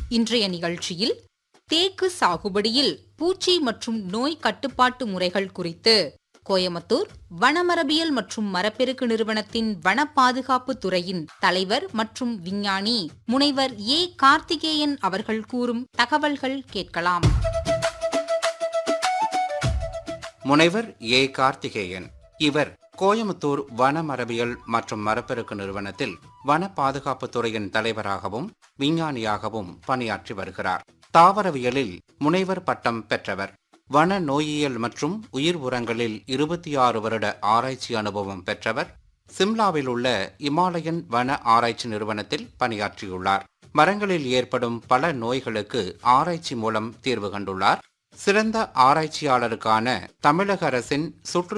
இன்றைய நிகழ்ச்சியில் தேக்கு சாகுபடியில் பூச்சி மற்றும் நோய் கட்டுப்பாட்டு முறைகள் குறித்து கோயமுத்தூர் வனமரபியல் மற்றும் மரப்பெருக்கு நிறுவனத்தின் வன பாதுகாப்பு துறையின் தலைவர் மற்றும் விஞ்ஞானி முனைவர் ஏ கார்த்திகேயன் அவர்கள் கூறும் தகவல்கள் கேட்கலாம் முனைவர் ஏ கார்த்திகேயன் இவர் கோயமுத்தூர் வன மரபியல் மற்றும் மரப்பெருக்கு நிறுவனத்தில் வன பாதுகாப்பு துறையின் தலைவராகவும் விஞ்ஞானியாகவும் பணியாற்றி வருகிறார் தாவரவியலில் முனைவர் பட்டம் பெற்றவர் வன நோயியல் மற்றும் உயிர் உரங்களில் இருபத்தி ஆறு வருட ஆராய்ச்சி அனுபவம் பெற்றவர் சிம்லாவில் உள்ள இமாலயன் வன ஆராய்ச்சி நிறுவனத்தில் பணியாற்றியுள்ளார் மரங்களில் ஏற்படும் பல நோய்களுக்கு ஆராய்ச்சி மூலம் தீர்வு கண்டுள்ளார் சிறந்த ஆராய்ச்சியாளருக்கான தமிழக அரசின் சுற்று